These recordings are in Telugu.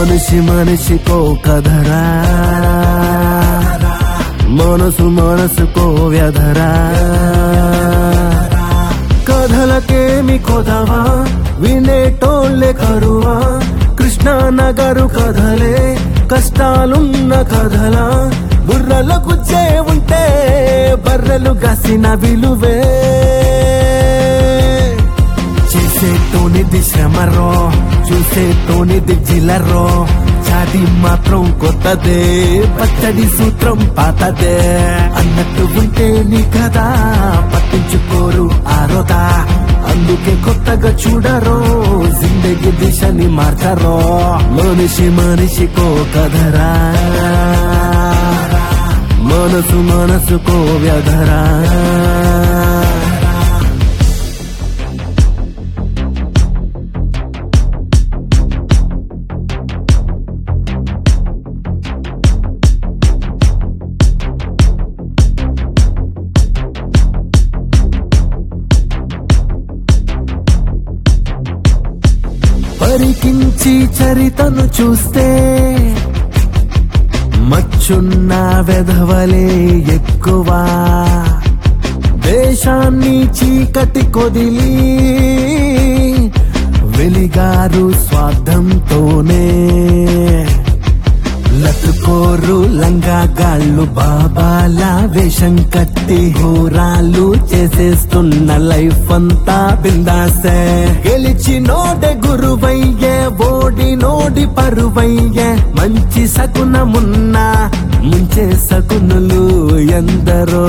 మనిషి మనిషికో కథరా మనసు మనసుకో వ్యధరా కథలకేమి కొదవా వినేటోళ్ళే కరువా కృష్ణానగరు కథలే కష్టాలున్న కథలా బుర్రలో కుచ్చే ఉంటే బర్రెలు గసిన విలువే చేసేటోనిది శ్రమరో చూసేటోనిది జిలరో చాటి మాత్రం కొత్తదే పచ్చడి సూత్రం పాతదే అన్నట్టు ఉంటే నీ కదా పట్టించుకోరు ఆరోదా అందుకే కొత్తగా చూడరో జిందగీ దిశని మార్చరో మనిషి మనిషికో కథరా మనసు మనసుకో వ్యధరా పరికించి చరితను చూస్తే మచ్చున్న వెధవలే ఎక్కువ దేశాన్ని చీకటి కొదిలి వెలిగారు స్వార్థంతోనే లతుకోరు లంగా గాళ్ళు బాబాల వేషం కట్టి హోరాలు చేసేస్తున్న లైఫ్ అంతా బిందాసే గెలిచి నోడె గురువయ్యే ఓడి నోడి పరువయ్యే మంచి సకునమున్న ముంచే సకునులు ఎందరో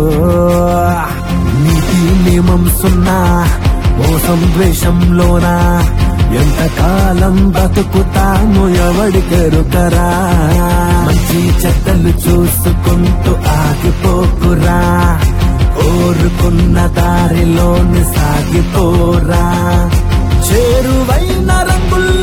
నీతి నియమం సున్నా మోసం ద్వేషంలోనా ఎంతకాలం బతుకుతాము ఎవడికెరుకరా మంచి చెడ్డలు చూసుకుంటూ ఆగిపోకురా కోరుకున్న దారిలోని సాగిపోరా చేరువైన రంగుల్లో